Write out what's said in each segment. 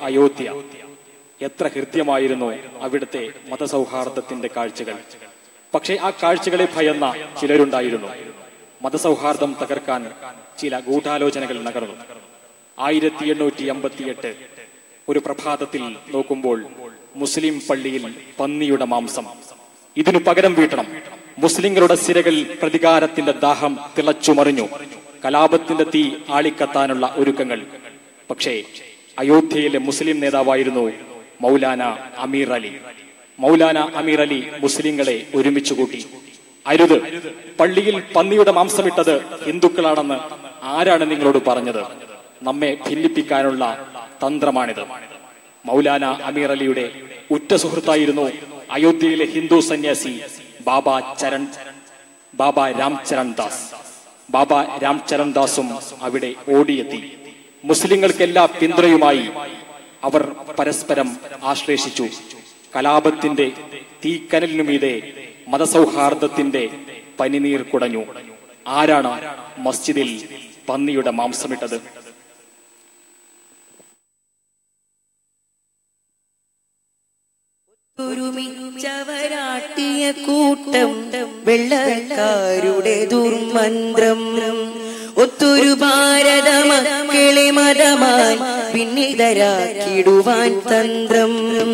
അയോധ്യ എത്ര ഹൃദ്യമായിരുന്നു അവിടുത്തെ മതസൗഹാർദ്ദത്തിന്റെ കാഴ്ചകൾ പക്ഷേ ആ കാഴ്ചകളെ ഭയന്ന ചിലരുണ്ടായിരുന്നു മതസൗഹാർദ്ദം തകർക്കാൻ ചില ഗൂഢാലോചനകൾ നകർന്നു ആയിരത്തി എണ്ണൂറ്റി അമ്പത്തിയെട്ട് ഒരു പ്രഭാതത്തിൽ നോക്കുമ്പോൾ മുസ്ലിം പള്ളിയിൽ പന്നിയുടെ മാംസം ഇതിനു പകരം വീട്ടണം മുസ്ലിങ്ങളുടെ സിരകൾ പ്രതികാരത്തിന്റെ ദാഹം തിളച്ചുമറിഞ്ഞു കലാപത്തിന്റെ തീ ആളിക്കത്താനുള്ള ഒരുക്കങ്ങൾ പക്ഷേ അയോധ്യയിലെ മുസ്ലിം നേതാവായിരുന്നു മൗലാന അമീർ അലി മൗലാന അമീർ അലി മുസ്ലിങ്ങളെ ഒരുമിച്ച് കൂട്ടി അരുത് പള്ളിയിൽ പന്നിയുടെ മാംസമിട്ടത് ഹിന്ദുക്കളാണെന്ന് ആരാണ് നിങ്ങളോട് പറഞ്ഞത് നമ്മെ ഭിന്നിപ്പിക്കാനുള്ള തന്ത്രമാണിത് മൗലാന അമീർ അലിയുടെ ഉറ്റ സുഹൃത്തായിരുന്നു അയോധ്യയിലെ ഹിന്ദു സന്യാസി ബാബ ചരൺ ബാബ രാംചരൺ ദാസ് ബാബ രാംചരൺ ദാസും അവിടെ ഓടിയെത്തി മുസ്ലിങ്ങൾക്കെല്ലാ പിന്തുണയുമായി അവർ പരസ്പരം ആശ്ലേഷിച്ചു കലാപത്തിന്റെ തീക്കനലിനുമീതെ മതസൗഹാർദ്ദത്തിന്റെ പനിനീർ കുടഞ്ഞു ആരാണ് മസ്ജിദിൽ പന്നിയുടെ മാംസമിട്ടത് ഒരുമിച്ചവരാട്ടിയ കൂട്ടം വെള്ളക്കാരുടെ ദുർമന്ത്രം ഒത്തൊരു ഭാരത മക്കളെ മതമാൻ പിന്നിതരാക്കിടുവാൻ തന്ത്രം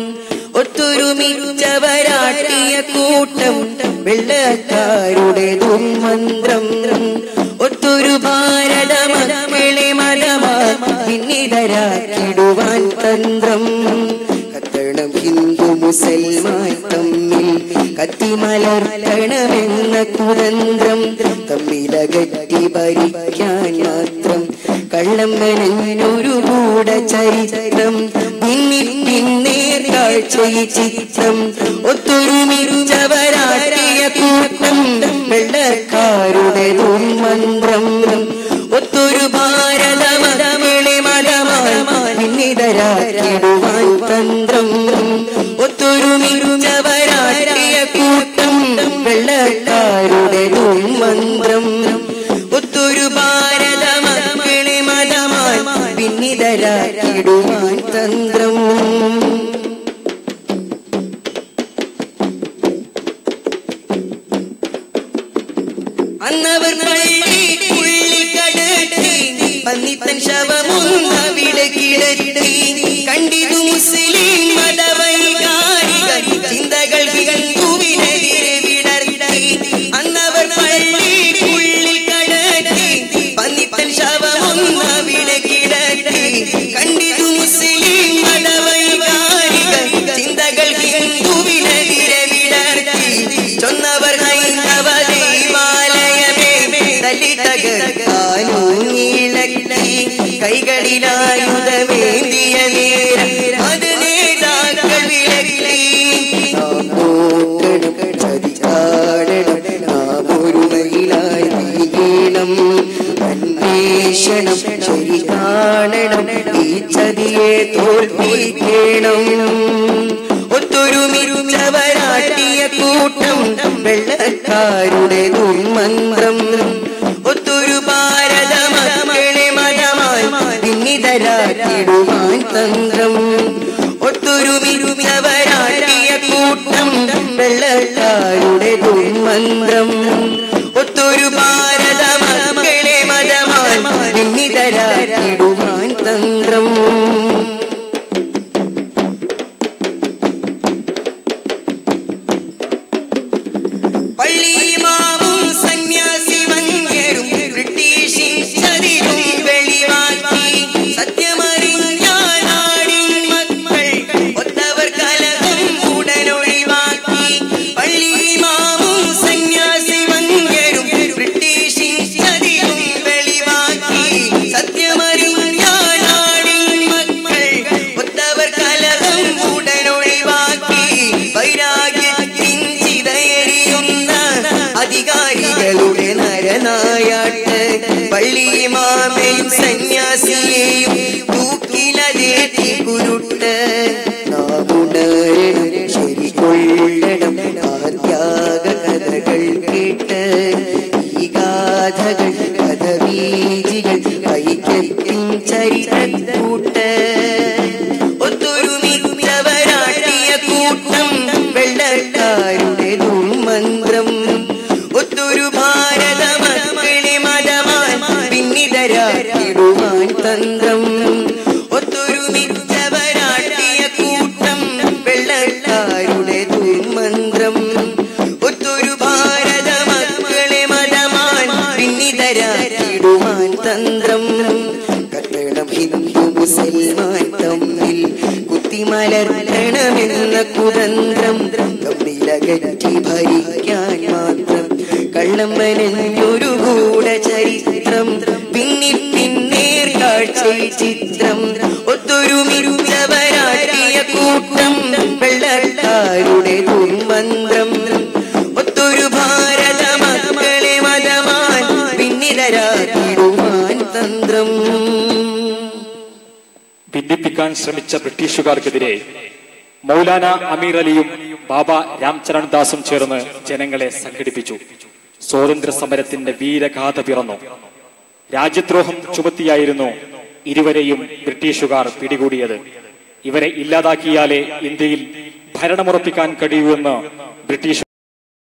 ഒത്തൊരുമിച്ചവരാട്ടിയ കൂട്ടം വെള്ളക്കാരുടെ ദുർമന്ത്രം ഒത്തൊരു ഭാരത മക്കളെ മതമാൻ പിന്നിതരാക്കിടുവാൻ തന്ത്രം കത്തണം ഹിന്ദു മുസൽമാൻ തമ്മിൽ കത്തിമലർത്തണമെന്ന കുതന്ത്രം തമ്മിലകറ്റി ഭരിക്കാൻ മാത്രം കള്ളം മെനഞ്ഞൊരു കൂട ചരിത്രം പിന്നിൽ പിന്നേർ കാഴ്ച ഈ ചിത്രം ഒത്തൊരുമിച്ചവരാട്ടിയ കൂട്ടം വെള്ളക്കാരുടെ ദുർമന്ത്രം ഒത്തൊരു ഭാരത മതമിളെ മതമായി പിന്നിതരാക്കിടുവാൻ തന്ത്രം ഒത്തൊരുമിച്ചവരാട്ടിയ കൂട്ടം വെള്ളക്കാരുടെ ദുർമന്ത്രം ഒത്തൊരു ഭാരത മക്കളെ മതമായി പിന്നിതരാക്കിടുവാൻ തന്ത്രം അന്നവർ പള്ളിക്കുള്ളിൽ കടത്തി പന്നിത്തൻ ശവമൊന്നവിടെ കിടത്തി കണ്ടിതു മുസ്ലിം മതവൈകാരിക ചിന്തകൾ ഹിന്ദുവിനെതിരെ വിടർത്തി അന്നവർ പള്ളിക്കുള്ളിൽ കടത്തി പന്നിത്തൻ ശവമൊന്നവിടെ കിടത്തി കണ്ടിതു മുസ്ലിം മതവൈകാരിക ചിന്തകൾ ഹിന്ദുവിനെതിരെ വിടർത്തി ചൊന്നവർ ഹൈന്ദവ ദൈവാലയമേ തല്ലി തകർക്കാനൂങ്ങിളക്കി കൈകളിലായുധമേന്തിയ നേരം അത് നേതാക്കൾ വിലക്കി നാം നോക്കണം ചതിചാടണം നാം ഒരുമയിലായി തീരണം അന്വേഷണം ശരി കാണണം ഈ ചതിയെ തോൽപ്പിക്കണം ഒത്തൊരുമിരുച്ചവരാട്ടിയ കൂട്ടം വെള്ളക്കാരുടെ ദുർമന്ത്രം ഒത്തൊരു ഭാരത മക്കളെ മതമായി പിന്നിതരാക്കിടുവാൻ തന്ത്രം ഒത്തൊരുമിരുച്ചവരാട്ടിയ കൂട്ടം വെള്ളക്കാരുടെ ദുർമന്ത്രം ഒത്തൊരു ഭാരത മക്കളെ മതമായി പിന്നിതരാക്കിടുവാൻ തന്ത്രം പള്ളിമാവും സന്യാസി വന്യരും ബ്രിട്ടീഷിൻ ചതിരും വെളിവാക്കി സത്യമറിഞ്ഞാൽ നാടിൻ മക്കൾ ഒത്തവർ കലകം ഉടനൊഴിവാക്കി പള്ളിമാവും സന്യാസി വന്യരും ബ്രിട്ടീഷിൻ ചതിരും വെളിവാക്കി സത്യമറിഞ്ഞാൽ നാടിൻ മക്കൾ ഒത്തവർ കലകം ഉടനൊഴിവാക്കി വൈരാഗ്യത്തിൻ ചിതയെറിയുന്ന അധികാരികളുടെ നരനായാട്ട് പള്ളിമാമയും സന്യാസിയെയും തൂക്കിലതേറ്റി കുരുട്ട് നാമുണരണം ശരികൊള്ളണം ആത്യാഗ കഥകൾ കേട്ട് ഈ ഗാഥകൾ കഥവീജികൾ ഐക്യത്തിൻ ചരിത്രക്കൂട്ട് തമ്മിൽ കുത്തിമലർത്തണമെന്ന കുതന്ത്രം തമ്മിലകറ്റി ഭരിക്കാൻ മാത്രം കള്ളം മെനഞ്ഞൊരു ഗൂഢചരിത്രം പിന്നിൽ പിന്നേർ കാഴ്ച ചിത്രം ഒത്തൊരുമിച്ചവരാട്ടിയ കൂട്ടം വെള്ളക്കാരുടെ ദുർമന്ത്രം ഒത്തൊരു ഭാരത മക്കളെ മതമാൻ പിന്നിതരാക്കിടുവാൻ തന്ത്രം ഭിന്നിപ്പിക്കാൻ ശ്രമിച്ച ബ്രിട്ടീഷുകാർക്കെതിരെ മൗലാന അമീർ അലിയും ബാബ രാംചരൺ ദാസും ചേർന്ന് ജനങ്ങളെ സംഘടിപ്പിച്ചു സ്വാതന്ത്ര്യ സമരത്തിന്റെ വീരഗാഥ പിറന്നു രാജ്യദ്രോഹം ചുമത്തിയായിരുന്നു ഇരുവരെയും ബ്രിട്ടീഷുകാർ പിടികൂടിയത് ഇവരെ ഇല്ലാതാക്കിയാലേ ഇന്ത്യയിൽ ഭരണമുറപ്പിക്കാൻ കഴിയൂവെന്ന് ബ്രിട്ടീഷുകാർ